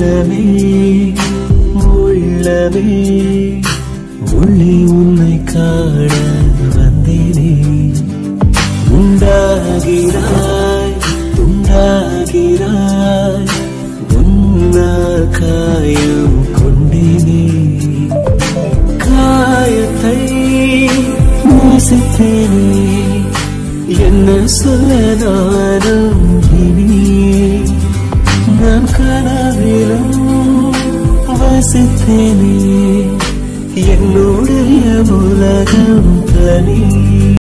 உள்ளமே உள்ளமே உள்ளே உன்னை காண வந்தேனே உண்டாகிறாய் உண்டாகிறாய் உன்னால் காயம் கொண்டேனே காயத்தை நேசித்தேனே என்ன சொல்ல நானும் இனி நான் கனவிலும் வசித்தேனே என்னுடைய உலகம் தனி